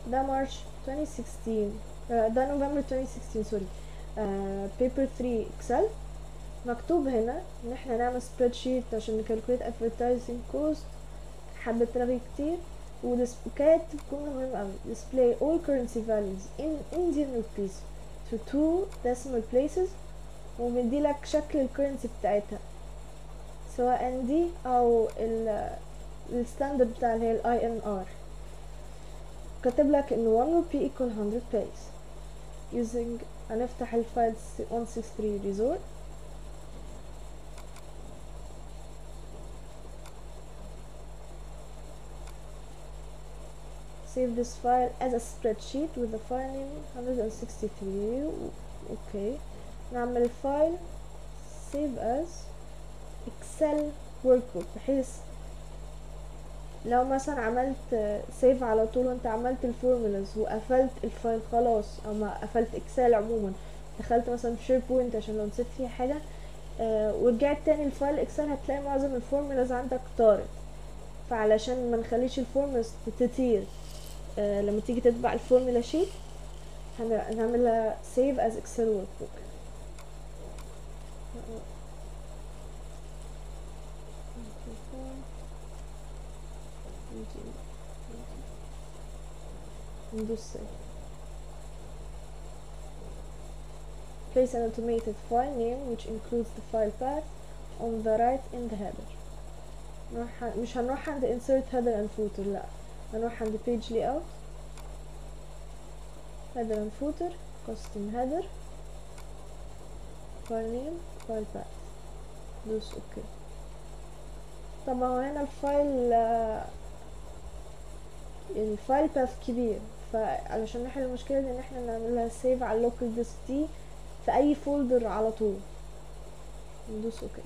ده مارش 2016 آه، ده نوفمبر 2016 سوري بيبر 3 اكسل مكتوب هنا ان احنا نعمل سبريد شيت عشان نكالكوليت ادفرتايزنج كوست حبة رغي كتير ودس- وكاتب جملة مهمة أوي display all currency values in Indian rupees to two decimal places ومديلك شكل الكرنسي بتاعتها سواء دي أو ال الستاندرد بتاع اللي هي ال INR كاتب لك ان 1 rupee equal 100 paise using هنفتح الفايل 163 resort save this file as a spreadsheet with the file name 163 اوكي نعمل الفايل save as excel workbook بحيث لو مثلا عملت سيف على طول وانت عملت الفورمولاز وقفلت الفايل خلاص او ما قفلت اكسل عموما دخلت مثلا في شير بوينت عشان لو نسيت فيه حاجه آه ورجعت تاني الفايل اكسل هتلاقي معظم الفورمولاز عندك طارت فعلشان ما نخليش الفورمولاز تطير آه لما تيجي تطبع الفورمولا شيت هن- هنعملها سيف از اكسل ورك بوك ندوس save. Place an automated file name which includes the file path on the right in the header نروح ع- مش هنروح عند insert header and footer لا هنروح عند page layout header and footer custom header file name file path دوس اوكي طبعا هو هنا الفايل آه، الفايل باث كبير فعلشان نحل المشكلة دي ان احنا نعملها سيف على اللوكال ديسك دي في اي فولدر على طول ندوس اوكي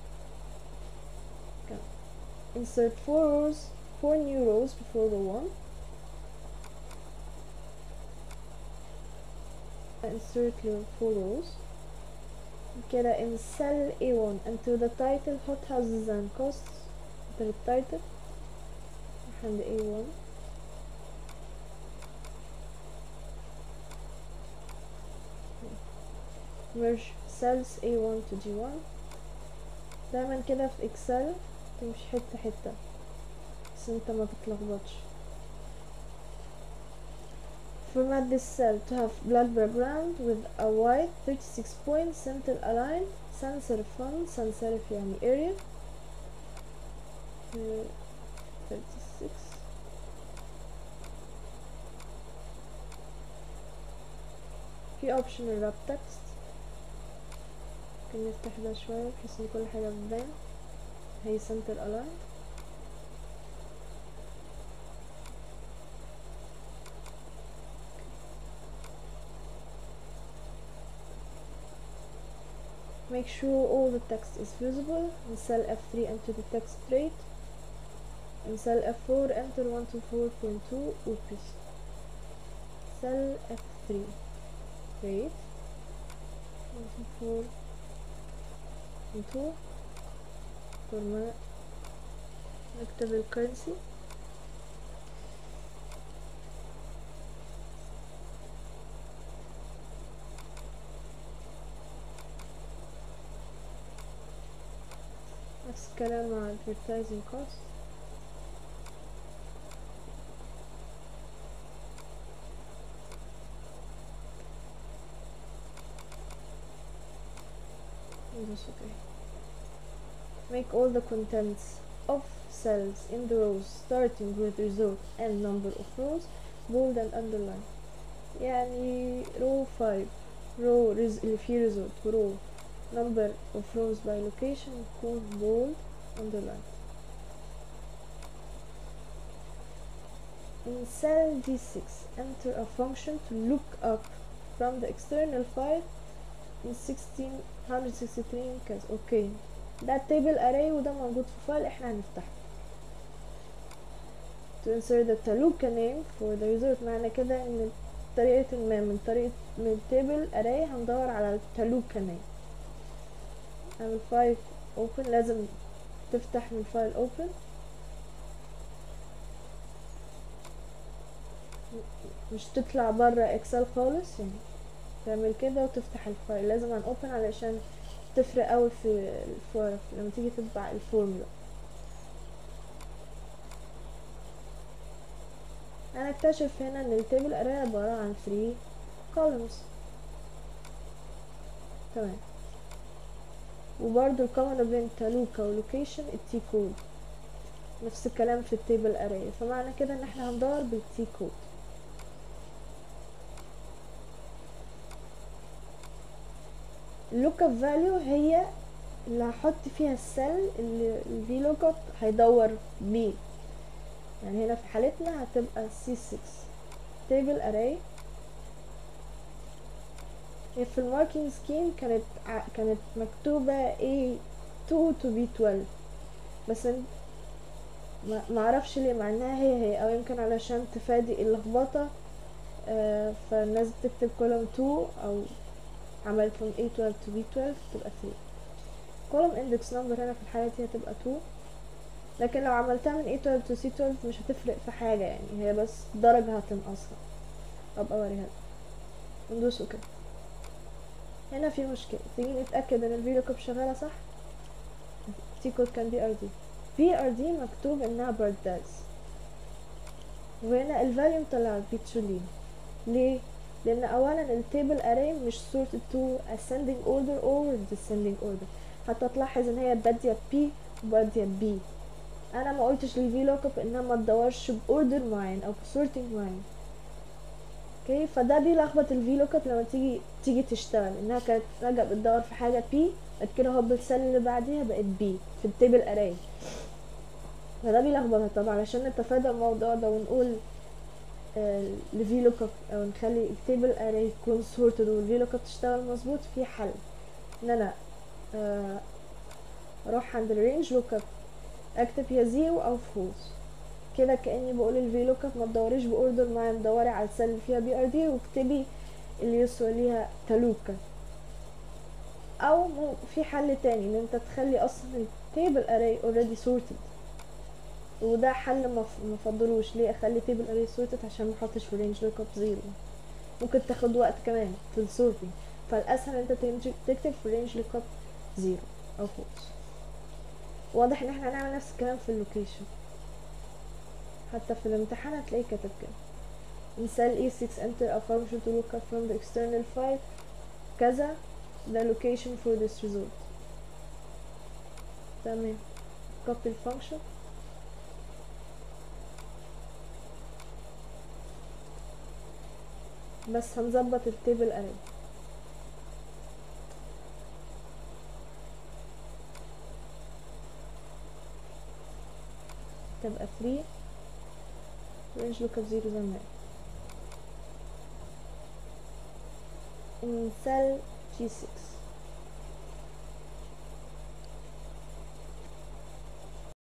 كمل. insert four rows four new rows before the one insert your four rows كده in cell A1 enter the title hot houses and costs enter the title عند A1 merge cells A1 to G1 دايما كده في اكسل تمشي حتة حتة بس انت ما تتلخبطش format this cell to have black background with a white 36 point center aligned sans serif font sans serif يعني area uh, 36 في optional wrap text ممكن نفتح ده شوية بحيث ان كل حاجة بتبان هي center aligned Make sure all the text is visible. In cell F3 enter the text straight. In cell F4 enter 124.2 rupees. Cell F3 straight. 124.2 format نكتب الكرنسي نفس الكلام مع advertising cost That's okay. Make all the contents of cells in the rows starting with result and number of rows bold and underline يعني row 5 row res- اللي فيه result و row number of rows by location يكون bold underline in cell D6 enter a function to look up from the external file in 1663 كذا اوكي ده التيبل array وده موجود في فايل احنا هنفتحه to insert the taluka name for the result معنى كده ان طريقة ما من طريقة من التيبل array هندور على التالوكا name اعمل فايل open لازم تفتح من فايل open مش تطلع بره اكسل خالص يعني تعمل كده وتفتح الفايل لازم ان اوبن علشان تفرق قوي في الفور لما تيجي تطبع الفورمولا انا اكتشف هنا ان التيبل اري عبارة عن 3 columns تمام وبرضو الكومن بين تالوكا ولوكيشن التي كود نفس الكلام في التيبل اري فمعنى كده ان احنا هندور بالتي كود اللوك اب فاليو هي اللي هحط فيها السل اللي الفي لوك اب هيدور بيه يعني هنا في حالتنا هتبقى C6 table array هي في الماركينج سكيم كانت ع... كانت مكتوبة A2 to B12 بس ما معرفش ليه مع انها هي هي او يمكن علشان تفادي اللخبطة آه فالناس بتكتب كولوم 2 او عملت from A12 to B12 تبقى 3 كولوم index number هنا في الحالة دي هتبقى 2 لكن لو عملتها من A12 to C12 مش هتفرق في حاجة يعني هي بس درجة هتنقصها ابقى اوريها لك ندوس اوكي هنا في مشكلة تيجي نتأكد ان الفي لوك اب شغالة صح تي كود كان بي ار دي بي ار دي مكتوب انها بارداز وهنا الفاليو طلع بيتشولين ليه؟ لان اولا التيبل اري مش sorted to ascending order or descending order حتى تلاحظ ان هي بادية بي وبادية بي انا ما قلتش للفي لوك اب انها ما تدورش باوردر معين او بسورتنج معين اوكي فده بيلخبط الفي لوك اب لما تيجي تيجي تشتغل انها كانت فجأة بتدور في حاجة بي بعد كده هوب السل اللي بعديها بقت بي في التيبل اري فده بيلخبطها طبعا علشان نتفادى الموضوع ده ونقول الفي لوك اب او نخلي التيبل اري يكون سورتد والفي لوك اب تشتغل مظبوط في حل ان انا آه، اروح عند الرينج لوك اب اكتب يا زيرو او فولس كده كاني بقول الفي لوك اب ما تدوريش باوردر معين دوري على السل اللي فيها بي ار دي واكتبي اللي يسوى ليها تالوكا او مو- في حل تاني ان انت تخلي اصلا التيبل اري اوريدي سورتد وده حل ما ف- ما فضلوش ليه اخلي تيبل اري سورتد عشان ما احطش في رينج لوك اب زيرو ممكن تاخد وقت كمان في السورتنج فالاسهل انت تنج- تكتب في رينج لوك اب زيرو او فولس واضح ان احنا هنعمل نفس الكلام في اللوكيشن حتى في الامتحان هتلاقيه كاتب كده in cell E6 enter a function to look up from the external file كذا the location for this result تمام copy الفانكشن بس هنظبط التيبل اري تبقى 3 range lookup 0 زي ما هي in cell G6